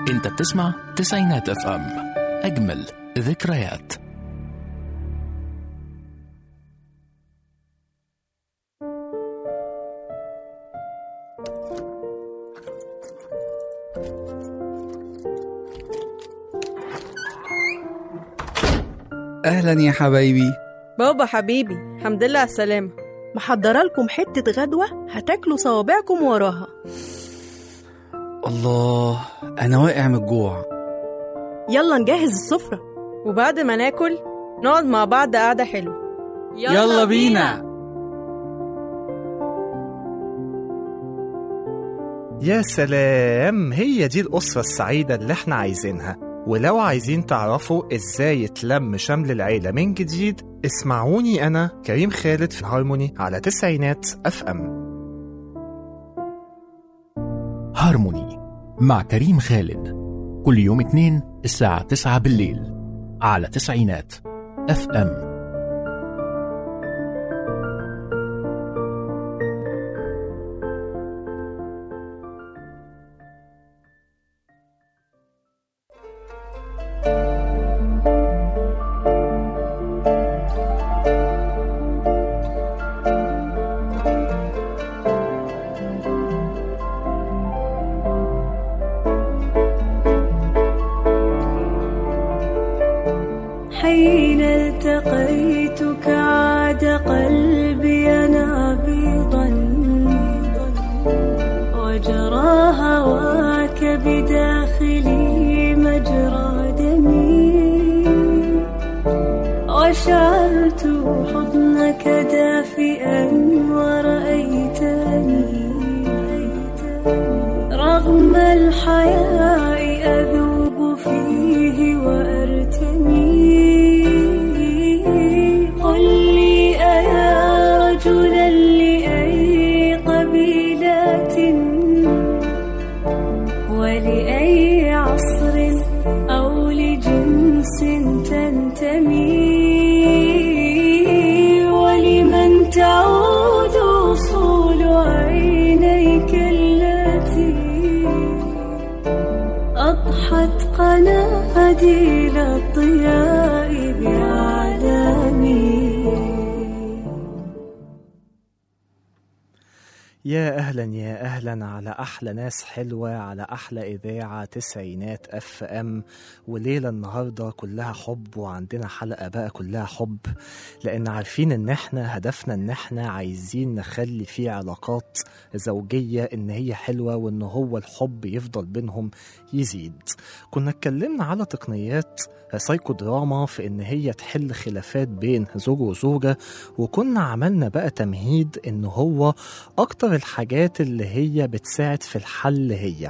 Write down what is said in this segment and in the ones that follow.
انت بتسمع تسعينات اف ام اجمل ذكريات أهلا يا حبايبي بابا حبيبي الحمد لله على السلامة محضرة لكم حتة غدوة هتاكلوا صوابعكم وراها الله أنا واقع من الجوع يلا نجهز السفرة وبعد ما ناكل نقعد مع بعض قعدة حلوة يلا بينا يا سلام هي دي الأسرة السعيدة اللي احنا عايزينها ولو عايزين تعرفوا ازاي يتلم شمل العيلة من جديد اسمعوني أنا كريم خالد في هارموني على تسعينات اف ام هارموني مع كريم خالد كل يوم اثنين الساعة 9 بالليل على تسعينات اف ام حين التقيتك عاد قلبي نابضا وجرى هواك بداخلي مجرى دمي وشعرت حضنك دافئا ورأيتني رغم الحياء أذوب فيه وأرتمي قل لي أيا رجلا لأي قبيلة ولأي عصر أو لجنس تنتمي ولمن تعود أصول عينيك التي أضحت قناديل الضياء بأعلامي يا أهلا يا أهلا على أحلى ناس حلوة على أحلى إذاعة تسعينات أف أم وليلة النهاردة كلها حب وعندنا حلقة بقى كلها حب لأن عارفين إن إحنا هدفنا إن إحنا عايزين نخلي في علاقات زوجية إن هي حلوة وإن هو الحب يفضل بينهم يزيد كنا اتكلمنا على تقنيات سايكو دراما في إن هي تحل خلافات بين زوج وزوجة وكنا عملنا بقى تمهيد إن هو أكتر الحاجات اللي هي بتساعد في الحل هي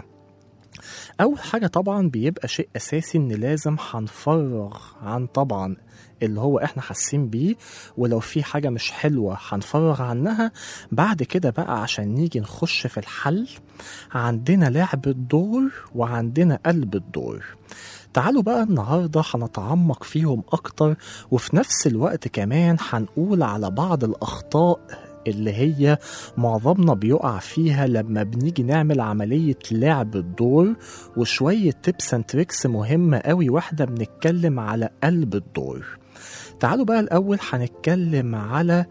أول حاجة طبعا بيبقى شيء أساسي إن لازم هنفرغ عن طبعا اللي هو احنا حاسين بيه ولو في حاجة مش حلوة هنفرغ عنها بعد كده بقى عشان نيجي نخش في الحل عندنا لعب الدور وعندنا قلب الدور تعالوا بقى النهاردة هنتعمق فيهم أكتر وفي نفس الوقت كمان هنقول على بعض الأخطاء اللي هي معظمنا بيقع فيها لما بنيجي نعمل عملية لعب الدور وشوية تيبس اند تريكس مهمة قوي واحدة بنتكلم على قلب الدور تعالوا بقى الأول هنتكلم على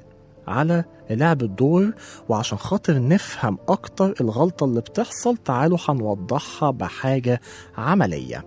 على لعب الدور وعشان خاطر نفهم أكتر الغلطة اللي بتحصل تعالوا هنوضحها بحاجة عملية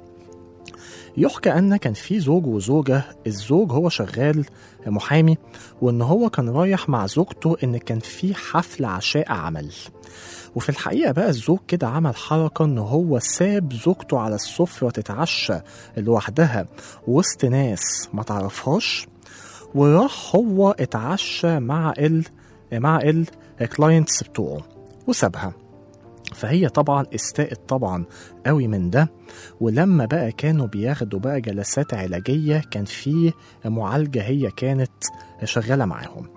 يحكى أن كان في زوج وزوجة الزوج هو شغال محامي وإن هو كان رايح مع زوجته إن كان في حفل عشاء عمل وفي الحقيقة بقى الزوج كده عمل حركة إن هو ساب زوجته على السفرة تتعشى لوحدها وسط ناس ما تعرفهاش وراح هو اتعشى مع ال مع الكلاينتس بتوعه وسابها فهي طبعا استاءت طبعا قوي من ده ولما بقى كانوا بياخدوا بقى جلسات علاجية كان في معالجة هي كانت شغالة معاهم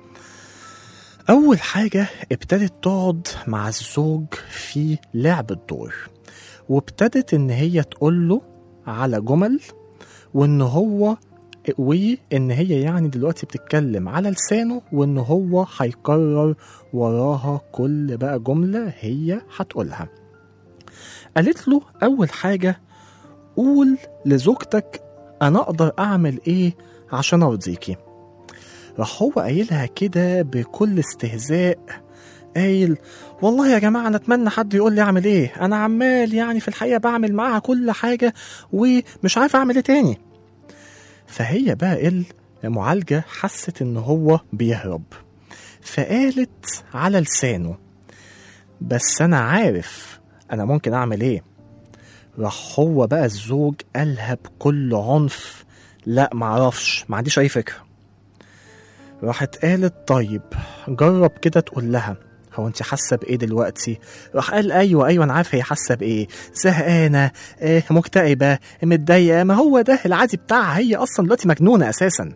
أول حاجة ابتدت تقعد مع الزوج في لعب الدور وابتدت إن هي تقول له على جمل وإن هو وإن هي يعني دلوقتي بتتكلم على لسانه وإن هو هيكرر وراها كل بقى جملة هي هتقولها قالت له أول حاجة قول لزوجتك أنا أقدر أعمل إيه عشان أرضيكي راح هو قايلها كده بكل استهزاء قايل والله يا جماعة أنا أتمنى حد يقول لي أعمل إيه أنا عمال يعني في الحقيقة بعمل معاها كل حاجة ومش عارف أعمل إيه تاني فهي بقى المعالجة حست إن هو بيهرب فقالت على لسانه بس أنا عارف أنا ممكن أعمل إيه راح هو بقى الزوج قالها بكل عنف لا معرفش ما عنديش أي فكرة راحت قالت طيب جرب كده تقول لها هو انت حاسه بايه دلوقتي راح قال ايوه ايوه انا عارف هي حاسه بايه زهقانه إيه مكتئبه متضايقه ما هو ده العادي بتاعها هي اصلا دلوقتي مجنونه اساسا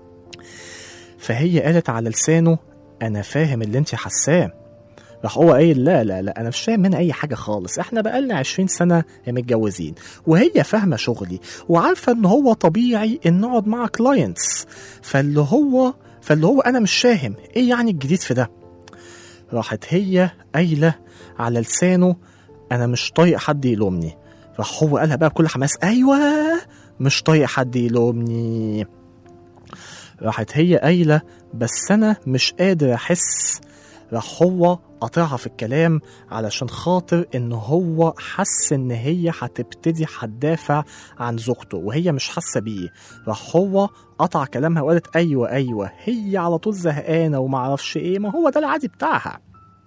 فهي قالت على لسانه انا فاهم اللي انت حاساه راح هو قايل لا لا لا انا مش فاهم منها اي حاجه خالص احنا بقالنا 20 سنه متجوزين وهي فاهمه شغلي وعارفه ان هو طبيعي ان اقعد مع كلاينتس فاللي هو فاللي هو انا مش فاهم ايه يعني الجديد في ده راحت هي قايله على لسانه انا مش طايق حد يلومني راح هو قالها بقى بكل حماس ايوه مش طايق حد يلومني راحت هي قايله بس انا مش قادر احس راح هو قاطعها في الكلام علشان خاطر ان هو حس ان هي هتبتدي هتدافع عن زوجته وهي مش حاسه بيه راح هو قطع كلامها وقالت ايوه ايوه هي على طول زهقانه ومعرفش ايه ما هو ده العادي بتاعها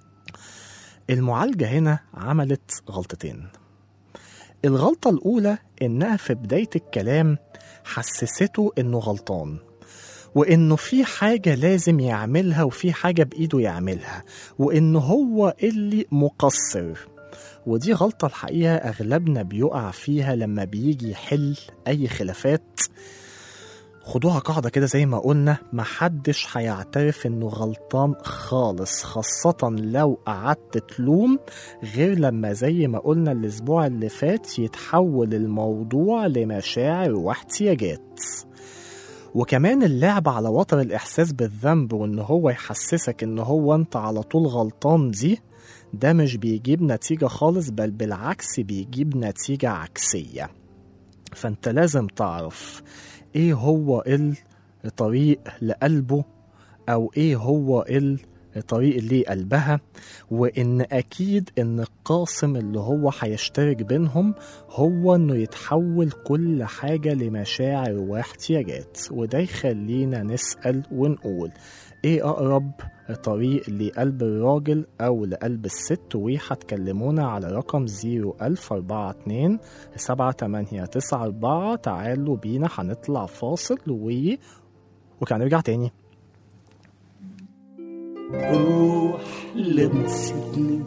المعالجه هنا عملت غلطتين الغلطه الاولى انها في بدايه الكلام حسسته انه غلطان وانه في حاجه لازم يعملها وفي حاجه بايده يعملها وانه هو اللي مقصر ودي غلطه الحقيقه اغلبنا بيقع فيها لما بيجي يحل اي خلافات خدوها قاعدة كده زي ما قلنا محدش هيعترف انه غلطان خالص خاصة لو قعدت تلوم غير لما زي ما قلنا الاسبوع اللي فات يتحول الموضوع لمشاعر واحتياجات وكمان اللعب على وتر الإحساس بالذنب وإن هو يحسسك إن هو أنت على طول غلطان دي ده مش بيجيب نتيجة خالص بل بالعكس بيجيب نتيجة عكسية فأنت لازم تعرف إيه هو الطريق لقلبه أو إيه هو الطريق اللي قلبها وإن أكيد إن القاسم اللي هو هيشترك بينهم هو إنه يتحول كل حاجة لمشاعر واحتياجات وده يخلينا نسأل ونقول إيه أقرب طريق لقلب الراجل أو لقلب الست وهتكلمونا على رقم 01042 7894 تعالوا بينا هنطلع فاصل و وكان نرجع تاني روح لمستني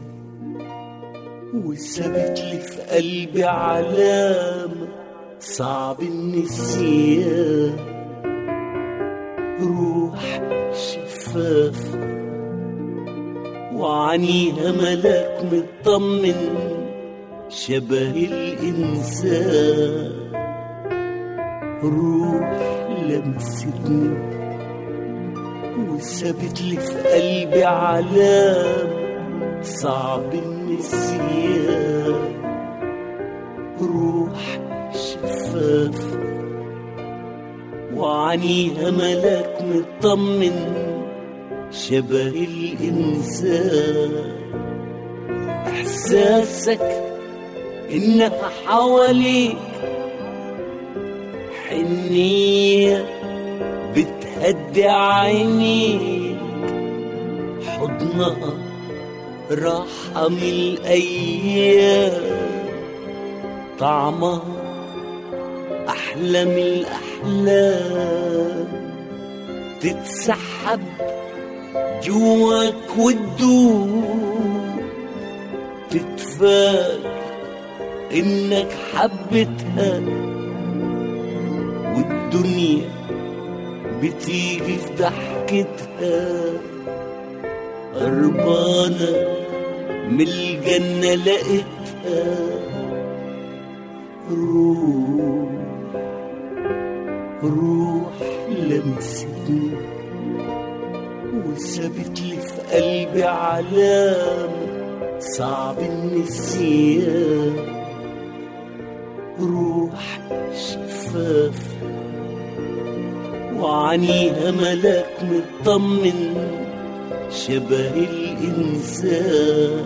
وسابت لي في قلبي علامة صعب النسيان روح شفاف وعنيها ملاك مطمن شبه الإنسان روح لمستني وسابت لي في قلبي علام صعب النسيان روح شفاف وعنيها ملاك مطمن شبه الإنسان إحساسك إنها حواليك حنية بتهدي عينيك حضنها راحة من الأيام طعمها أحلى من الأحلام تتسحب جواك وتدوب تتفاجئ إنك حبتها والدنيا بتيجي في ضحكتها هربانة من الجنة لقيتها روح روح لمستني وسابت لي في قلبي علامة صعب النسيان روح شفاف وعنيها ملاك مطمن شبه الإنسان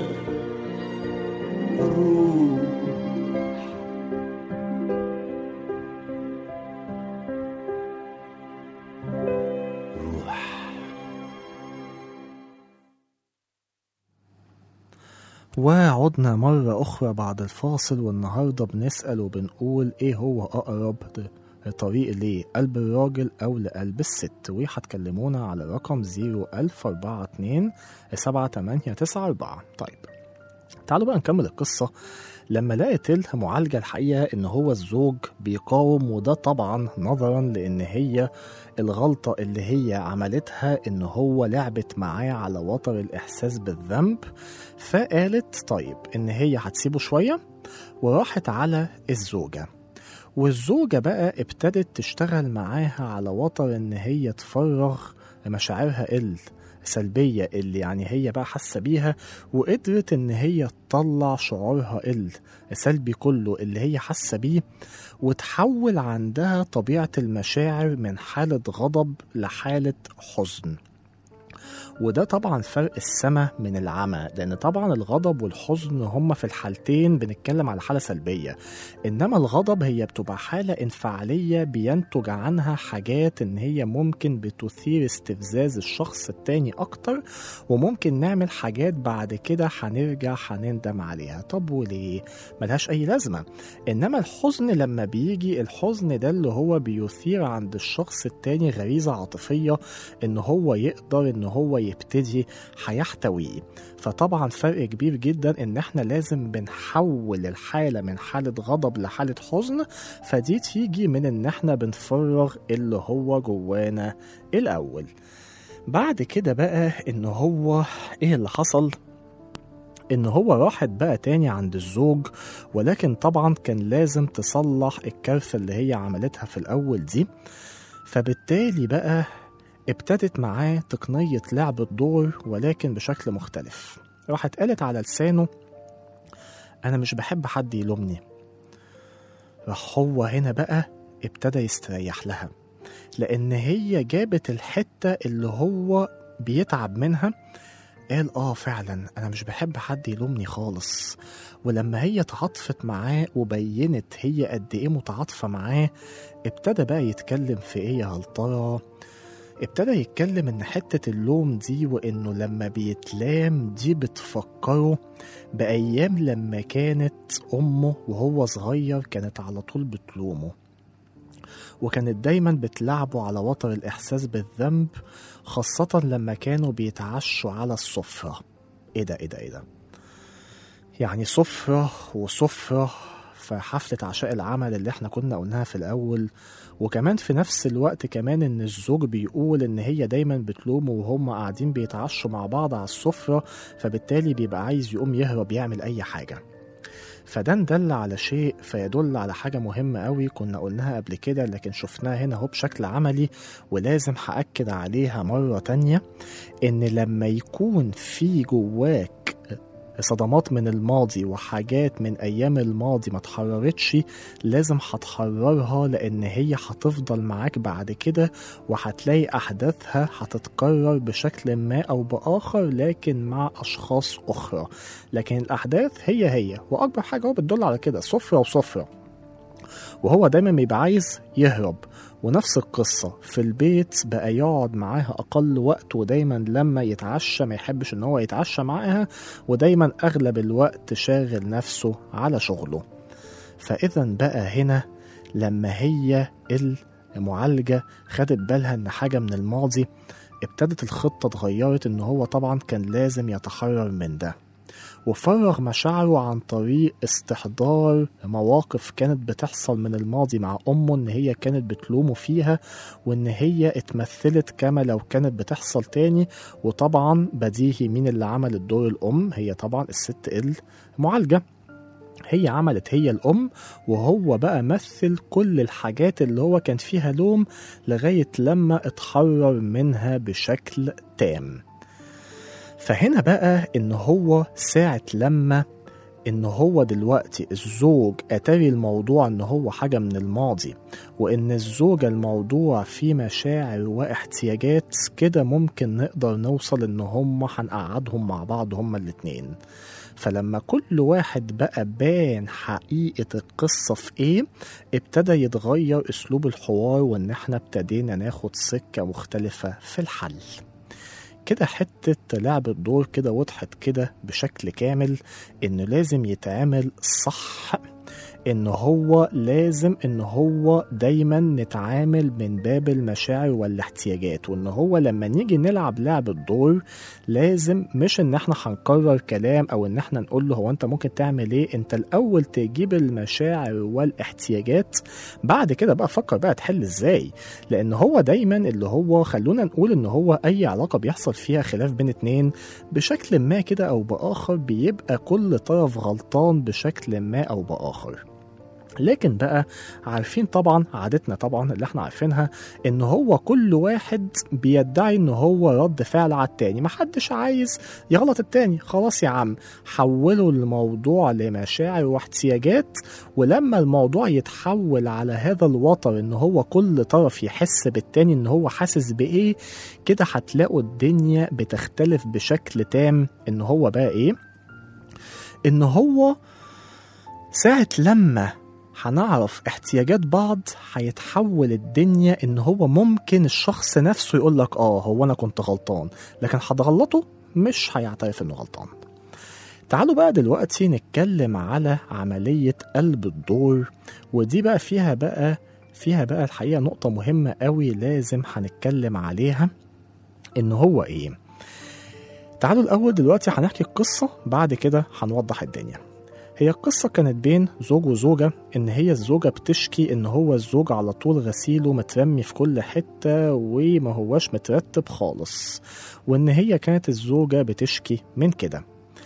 روح روح وعدنا مرة أخرى بعد الفاصل والنهاردة بنسأل وبنقول إيه هو أقرب طريق لقلب الراجل أو لقلب الست وهتكلمونا على رقم 01042 7894 طيب تعالوا بقى نكمل القصة لما لقت المعالجة الحقيقة إن هو الزوج بيقاوم وده طبعا نظرا لأن هي الغلطة اللي هي عملتها إن هو لعبت معاه على وتر الإحساس بالذنب فقالت طيب إن هي هتسيبه شوية وراحت على الزوجة والزوجة بقى ابتدت تشتغل معاها على وتر إن هي تفرغ مشاعرها السلبية اللي يعني هي بقى حاسة بيها وقدرت إن هي تطلع شعورها السلبي كله اللي هي حاسة بيه وتحول عندها طبيعة المشاعر من حالة غضب لحالة حزن وده طبعا فرق السما من العمى لان طبعا الغضب والحزن هما في الحالتين بنتكلم على حاله سلبيه انما الغضب هي بتبقى حاله انفعاليه بينتج عنها حاجات ان هي ممكن بتثير استفزاز الشخص التاني اكتر وممكن نعمل حاجات بعد كده هنرجع هنندم عليها طب وليه ملهاش اي لازمه انما الحزن لما بيجي الحزن ده اللي هو بيثير عند الشخص التاني غريزه عاطفيه ان هو يقدر ان هو يبتدي هيحتويه فطبعا فرق كبير جدا ان احنا لازم بنحول الحالة من حالة غضب لحالة حزن فدي تيجي من ان احنا بنفرغ اللي هو جوانا الاول بعد كده بقى ان هو ايه اللي حصل ان هو راحت بقى تاني عند الزوج ولكن طبعا كان لازم تصلح الكارثة اللي هي عملتها في الاول دي فبالتالي بقى ابتدت معاه تقنية لعب الدور ولكن بشكل مختلف راحت قالت على لسانه أنا مش بحب حد يلومني راح هو هنا بقى ابتدى يستريح لها لأن هي جابت الحتة اللي هو بيتعب منها قال اه فعلا انا مش بحب حد يلومني خالص ولما هي تعاطفت معاه وبينت هي قد ايه متعاطفه معاه ابتدى بقى يتكلم في ايه يا هل ترى ابتدى يتكلم ان حتة اللوم دي وانه لما بيتلام دي بتفكره بأيام لما كانت أمه وهو صغير كانت على طول بتلومه وكانت دايما بتلعبه على وتر الإحساس بالذنب خاصة لما كانوا بيتعشوا على السفرة ايه ده ايه ده ايه ده يعني سفرة وسفرة في حفلة عشاء العمل اللي احنا كنا قلناها في الأول وكمان في نفس الوقت كمان ان الزوج بيقول ان هي دايما بتلومه وهم قاعدين بيتعشوا مع بعض على السفرة فبالتالي بيبقى عايز يقوم يهرب يعمل اي حاجة فده ندل على شيء فيدل على حاجة مهمة قوي كنا قلناها قبل كده لكن شفناها هنا هو بشكل عملي ولازم هأكد عليها مرة تانية إن لما يكون في جواك صدمات من الماضي وحاجات من ايام الماضي ما اتحررتش لازم هتحررها لان هي هتفضل معاك بعد كده وهتلاقي احداثها هتتكرر بشكل ما او باخر لكن مع اشخاص اخرى لكن الاحداث هي هي واكبر حاجه هو بتدل على كده صفرة وصفرة وهو دايما بيبقى عايز يهرب ونفس القصة في البيت بقى يقعد معاها أقل وقت ودايما لما يتعشى ما يحبش إن هو يتعشى معاها ودايما أغلب الوقت شاغل نفسه على شغله فإذا بقى هنا لما هي المعالجة خدت بالها إن حاجة من الماضي ابتدت الخطة اتغيرت إن هو طبعا كان لازم يتحرر من ده وفرغ مشاعره عن طريق استحضار مواقف كانت بتحصل من الماضي مع أمه إن هي كانت بتلومه فيها وإن هي اتمثلت كما لو كانت بتحصل تاني وطبعا بديهي مين اللي عمل الدور الأم هي طبعا الست المعالجة هي عملت هي الأم وهو بقى مثل كل الحاجات اللي هو كان فيها لوم لغاية لما اتحرر منها بشكل تام فهنا بقى ان هو ساعة لما ان هو دلوقتي الزوج اتاري الموضوع ان هو حاجة من الماضي وان الزوجة الموضوع فيه مشاعر واحتياجات كده ممكن نقدر نوصل ان هم هنقعدهم مع بعض هما الاتنين فلما كل واحد بقى بان حقيقة القصة في ايه ابتدى يتغير اسلوب الحوار وان احنا ابتدينا ناخد سكة مختلفة في الحل كده حتة لعب الدور كده وضحت كده بشكل كامل إنه لازم يتعمل صح إن هو لازم إن هو دايما نتعامل من باب المشاعر والاحتياجات وإن هو لما نيجي نلعب لعب الدور لازم مش إن إحنا هنكرر كلام أو إن إحنا نقول له هو أنت ممكن تعمل إيه أنت الأول تجيب المشاعر والاحتياجات بعد كده بقى فكر بقى تحل إزاي لان هو دايما اللي هو خلونا نقول ان هو اي علاقه بيحصل فيها خلاف بين اتنين بشكل ما كده او باخر بيبقى كل طرف غلطان بشكل ما او باخر لكن بقى عارفين طبعا عادتنا طبعا اللي احنا عارفينها ان هو كل واحد بيدعي ان هو رد فعل على التاني محدش عايز يغلط التاني خلاص يا عم حولوا الموضوع لمشاعر واحتياجات ولما الموضوع يتحول على هذا الوتر ان هو كل طرف يحس بالتاني ان هو حاسس بايه كده هتلاقوا الدنيا بتختلف بشكل تام ان هو بقى ايه ان هو ساعة لما هنعرف احتياجات بعض هيتحول الدنيا ان هو ممكن الشخص نفسه يقول لك اه هو انا كنت غلطان لكن هتغلطه مش هيعترف انه غلطان تعالوا بقى دلوقتي نتكلم على عملية قلب الدور ودي بقى فيها بقى فيها بقى الحقيقة نقطة مهمة قوي لازم هنتكلم عليها ان هو ايه تعالوا الاول دلوقتي هنحكي القصة بعد كده هنوضح الدنيا هي القصة كانت بين زوج وزوجة إن هي الزوجة بتشكي إن هو الزوج على طول غسيله مترمي في كل حتة وما هوش مترتب خالص وإن هي كانت الزوجة بتشكي من كده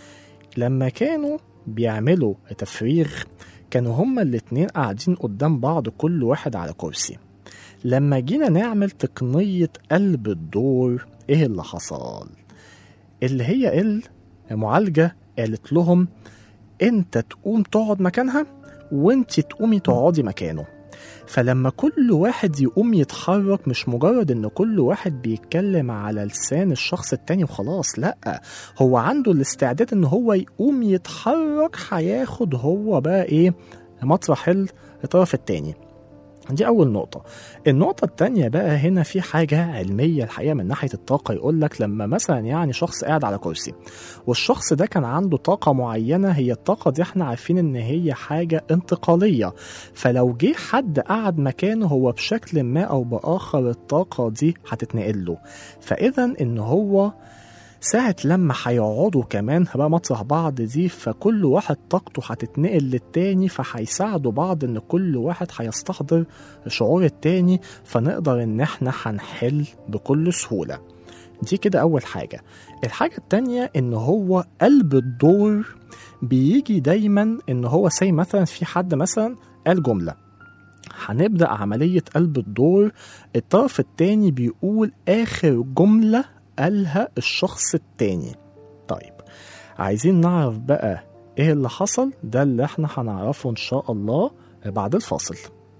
لما كانوا بيعملوا تفريغ كانوا هما الاتنين قاعدين قدام بعض كل واحد على كرسي لما جينا نعمل تقنية قلب الدور ايه اللي حصل اللي هي المعالجة قالت لهم انت تقوم تقعد مكانها وانت تقومي تقعدي مكانه فلما كل واحد يقوم يتحرك مش مجرد ان كل واحد بيتكلم على لسان الشخص التاني وخلاص لا هو عنده الاستعداد ان هو يقوم يتحرك هياخد هو بقى ايه مطرح الطرف التاني دي أول نقطة النقطة التانية بقى هنا في حاجة علمية الحقيقة من ناحية الطاقة يقول لك لما مثلا يعني شخص قاعد على كرسي والشخص ده كان عنده طاقة معينة هي الطاقة دي احنا عارفين ان هي حاجة انتقالية فلو جه حد قعد مكانه هو بشكل ما او بآخر الطاقة دي هتتنقل له فإذا ان هو ساعة لما هيقعدوا كمان بقى مطرح بعض دي فكل واحد طاقته هتتنقل للتاني فهيساعدوا بعض ان كل واحد هيستحضر شعور التاني فنقدر ان احنا هنحل بكل سهولة دي كده أول حاجة الحاجة التانية إن هو قلب الدور بيجي دايما إن هو زي مثلا في حد مثلا قال جملة هنبدأ عملية قلب الدور الطرف التاني بيقول آخر جملة قالها الشخص التاني طيب عايزين نعرف بقى ايه اللي حصل ده اللي احنا هنعرفه ان شاء الله بعد الفاصل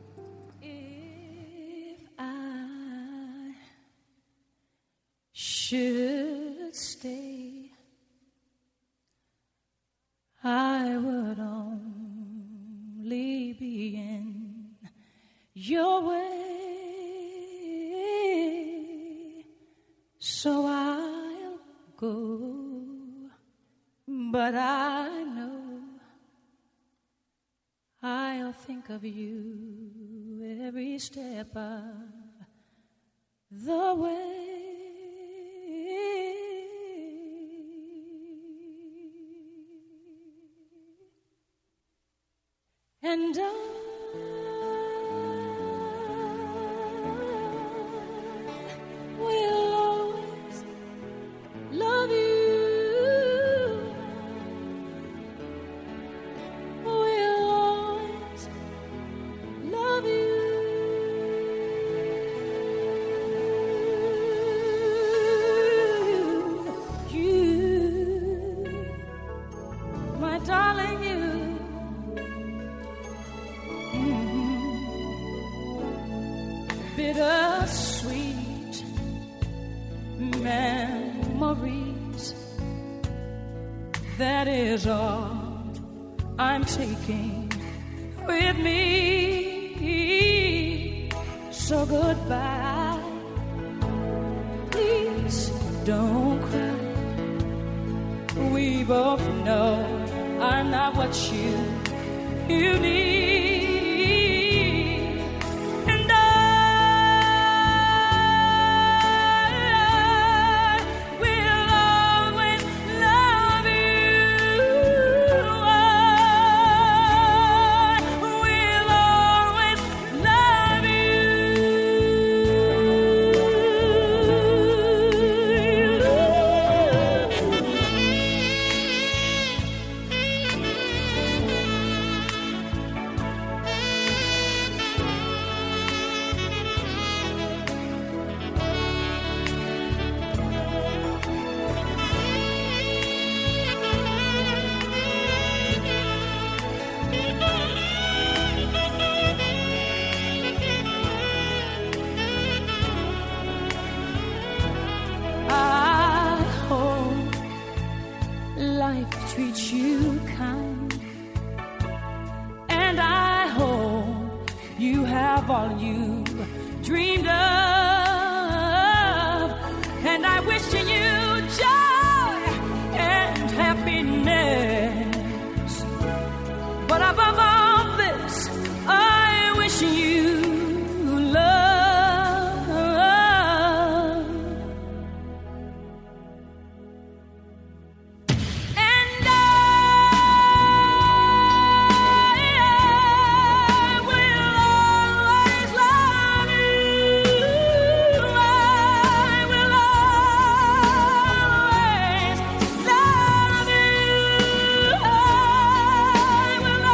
should stay, I would only be in your way. So I'll go, but I know I'll think of you every step of the way. And I will always love you. Will always love you. You my darling, you. Bitter sweet memories. That is all I'm taking with me. So goodbye. Please don't cry. We both know I'm not what you you need, and I will always love you. I will always love you. I hope life treats you kind, and I hope you have all you dreamed of, and I wish you joy and happiness. But above all this, I wish you love. And I will always love you. I will always love you. I will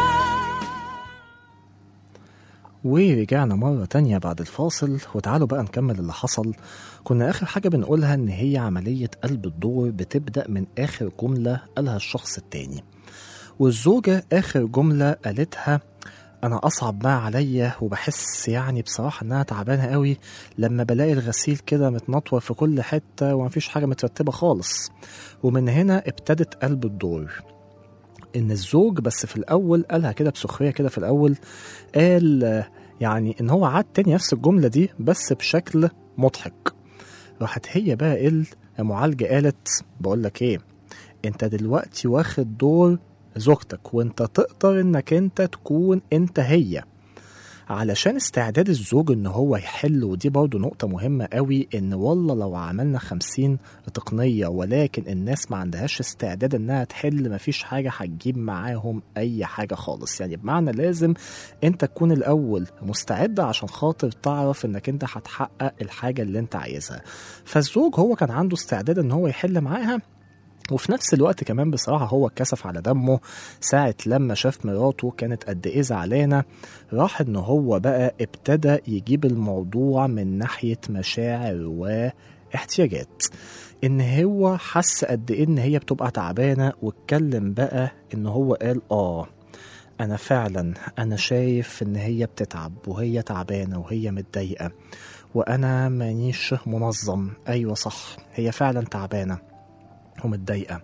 ورجعنا مرة تانية بعد الفاصل وتعالوا بقى نكمل اللي حصل كنا آخر حاجة بنقولها إن هي عملية قلب الدور بتبدأ من آخر جملة قالها الشخص التاني والزوجة آخر جملة قالتها أنا أصعب ما عليا وبحس يعني بصراحة إنها تعبانة قوي لما بلاقي الغسيل كده متنطور في كل حتة ومفيش حاجة مترتبة خالص ومن هنا ابتدت قلب الدور ان الزوج بس في الاول قالها كده بسخريه كده في الاول قال آه، يعني ان هو عاد تاني نفس الجمله دي بس بشكل مضحك راحت هي بقى ال المعالجه قالت بقول لك ايه انت دلوقتي واخد دور زوجتك وانت تقدر انك انت تكون انت هي علشان استعداد الزوج ان هو يحل ودي برضو نقطة مهمة قوي ان والله لو عملنا خمسين تقنية ولكن الناس ما عندهاش استعداد انها تحل مفيش حاجة هتجيب معاهم اي حاجة خالص يعني بمعنى لازم انت تكون الاول مستعد عشان خاطر تعرف انك انت هتحقق الحاجة اللي انت عايزها فالزوج هو كان عنده استعداد ان هو يحل معاها وفي نفس الوقت كمان بصراحة هو اتكسف على دمه ساعة لما شاف مراته كانت قد ايه زعلانة راح ان هو بقى ابتدى يجيب الموضوع من ناحية مشاعر واحتياجات ان هو حس قد ايه ان هي بتبقى تعبانة واتكلم بقى ان هو قال اه انا فعلا انا شايف ان هي بتتعب وهي تعبانة وهي متضايقة وانا مانيش منظم ايوه صح هي فعلا تعبانة ومتضايقة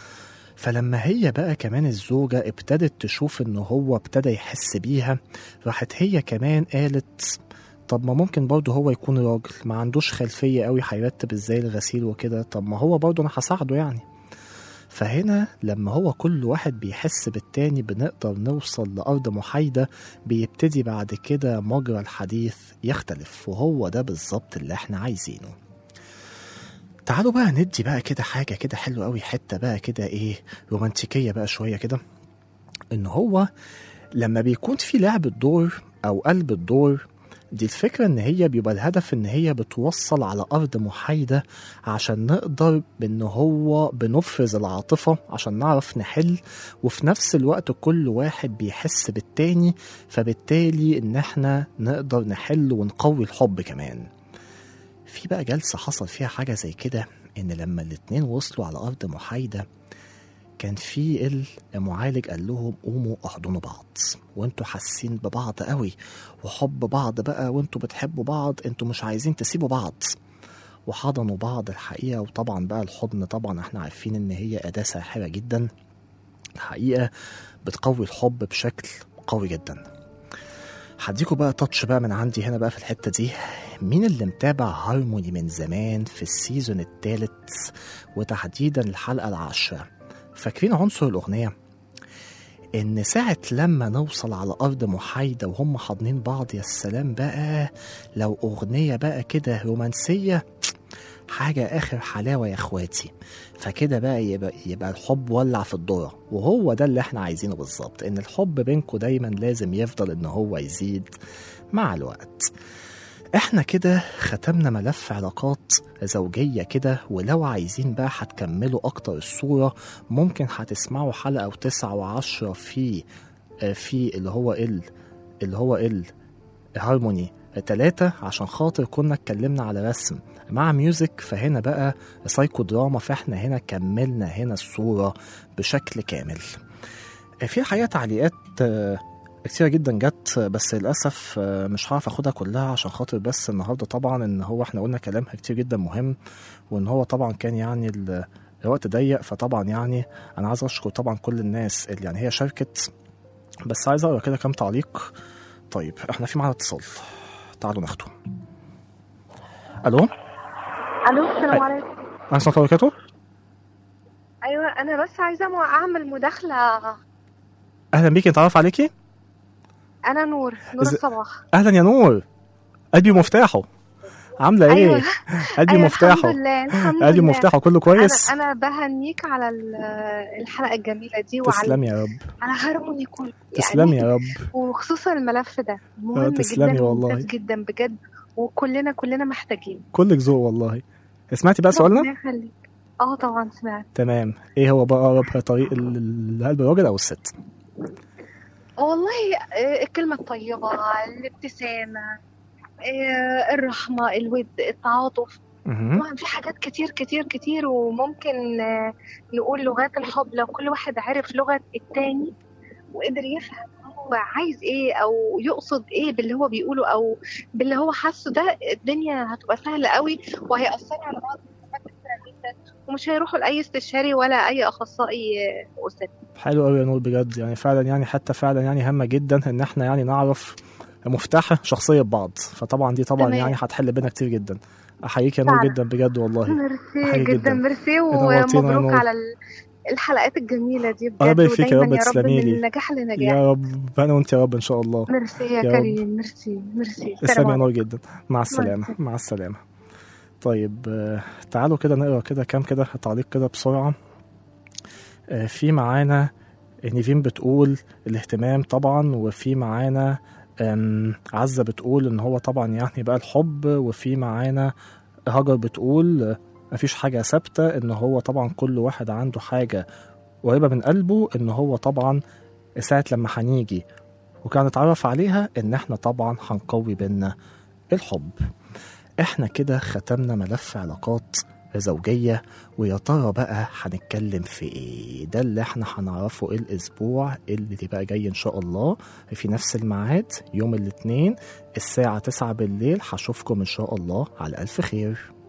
فلما هي بقى كمان الزوجة ابتدت تشوف ان هو ابتدى يحس بيها راحت هي كمان قالت طب ما ممكن برضه هو يكون راجل ما عندوش خلفية قوي هيرتب ازاي الغسيل وكده طب ما هو برضه انا هساعده يعني فهنا لما هو كل واحد بيحس بالتاني بنقدر نوصل لأرض محايدة بيبتدي بعد كده مجرى الحديث يختلف وهو ده بالظبط اللي احنا عايزينه تعالوا بقى ندي بقى كده حاجة كده حلوة قوي حتة بقى كده ايه رومانتيكية بقى شوية كده ان هو لما بيكون في لعب الدور او قلب الدور دي الفكرة ان هي بيبقى الهدف ان هي بتوصل على ارض محايدة عشان نقدر بان هو بنفرز العاطفة عشان نعرف نحل وفي نفس الوقت كل واحد بيحس بالتاني فبالتالي ان احنا نقدر نحل ونقوي الحب كمان في بقى جلسة حصل فيها حاجة زي كده إن لما الاتنين وصلوا على أرض محايدة كان في المعالج قال لهم قوموا احضنوا بعض وانتوا حاسين ببعض قوي وحب بعض بقى وانتوا بتحبوا بعض انتوا مش عايزين تسيبوا بعض وحضنوا بعض الحقيقة وطبعا بقى الحضن طبعا احنا عارفين ان هي أداة ساحرة جدا الحقيقة بتقوي الحب بشكل قوي جدا هديكوا بقى تاتش بقى من عندي هنا بقى في الحتة دي مين اللي متابع هارموني من زمان في السيزون الثالث وتحديدا الحلقة العاشرة فاكرين عنصر الأغنية إن ساعة لما نوصل على أرض محايدة وهم حاضنين بعض يا سلام بقى لو أغنية بقى كده رومانسية حاجة آخر حلاوة يا إخواتي فكده بقى يبقى, يبقى الحب ولع في الذرة وهو ده اللي احنا عايزينه بالظبط إن الحب بينكم دايما لازم يفضل إن هو يزيد مع الوقت احنا كده ختمنا ملف علاقات زوجية كده ولو عايزين بقى هتكملوا أكتر الصورة ممكن هتسمعوا حلقة وتسعة وعشرة في آه، في اللي هو ال اللي هو ال هارموني تلاتة عشان خاطر كنا اتكلمنا على رسم مع ميوزك فهنا بقى سايكو دراما فاحنا هنا كملنا هنا الصورة بشكل كامل آه، في الحقيقة تعليقات آه، كتيرة جدا جت بس للأسف آه، مش هعرف أخدها كلها عشان خاطر بس النهاردة طبعا إن هو إحنا قلنا كلام كتير جدا مهم وإن هو طبعا كان يعني ال- الوقت ضيق فطبعا يعني أنا عايز أشكر طبعا كل الناس اللي يعني هي شاركت بس عايز أقرا كده كام تعليق طيب إحنا في معانا اتصال تعالوا ناخده ألو الو السلام عليكم أهلا وسهلا وبركاته ايوه انا بس عايزه م- اعمل مداخله أهلا بيكي نتعرف عليكي انا نور نور إز- الصباح أهلا يا نور قلبي مفتاحه عاملة إيه؟ ايوه قلبي أيوة مفتاحه الحمد لله الحمد قلبي لله مفتاحه كله كويس انا انا بهنيك على ال- الحلقه الجميله دي وعلى تسلمي يا رب على هارموني كله تسلمي يا رب وخصوصا الملف ده مهم تسلمي جدا والله. وممتاز جدا بجد وكلنا كلنا محتاجين كلك ذوق والله سمعتي بقى سؤالنا ربنا يخليك اه طبعا سمعت تمام ايه هو بقى اقرب طريق ال- لقلب الراجل او الست والله آه، الكلمه الطيبه الابتسامه آه، الرحمه الود التعاطف مهم. طبعا في حاجات كتير كتير كتير وممكن آه، نقول لغات الحب لو كل واحد عرف لغة التاني وقدر يفهم هو عايز ايه او يقصد ايه باللي هو بيقوله او باللي هو حاسه ده الدنيا هتبقى سهلة قوي وهيأثروا على بعض بشكل كتير جدا ومش هيروحوا لأي استشاري ولا أي أخصائي آه، أسري حلو قوي يا نور بجد يعني فعلا يعني حتى فعلا يعني هامه جدا ان احنا يعني نعرف مفتاح شخصيه بعض فطبعا دي طبعا تمام. يعني هتحل بينا كتير جدا احييك يا نور فعلا. جدا بجد والله ميرسي حقيقي جدا جدا. ميرسي نورتينا يا ومبروك نور. على ال- الحلقات الجميلة دي الله بجد يبارك فيك يا ودايما رب يا رب تسلمي لي. من نجاح لنجاح يا رب انا وانت يا رب ان شاء الله ميرسي يا, يا رب. كريم ميرسي ميرسي تسلمي يا سلام نور جدا مع السلامه مع السلامه طيب آه، تعالوا كده نقرا كده كام كده تعليق كده بسرعه آه، في معانا نيفين بتقول الاهتمام طبعا وفي معانا آم، عزة بتقول ان هو طبعا يعني بقى الحب وفي معانا هاجر بتقول آه، مفيش حاجة ثابتة ان هو طبعا كل واحد عنده حاجة قريبة من قلبه ان هو طبعا ساعة لما هنيجي وكان نتعرف عليها ان احنا طبعا هنقوي بينا الحب احنا كده ختمنا ملف علاقات زوجية ويا ترى بقى هنتكلم في ايه ده اللي احنا هنعرفه الاسبوع اللي بقى جاي ان شاء الله في نفس الميعاد يوم الاثنين الساعة 9 بالليل هشوفكم ان شاء الله على الف خير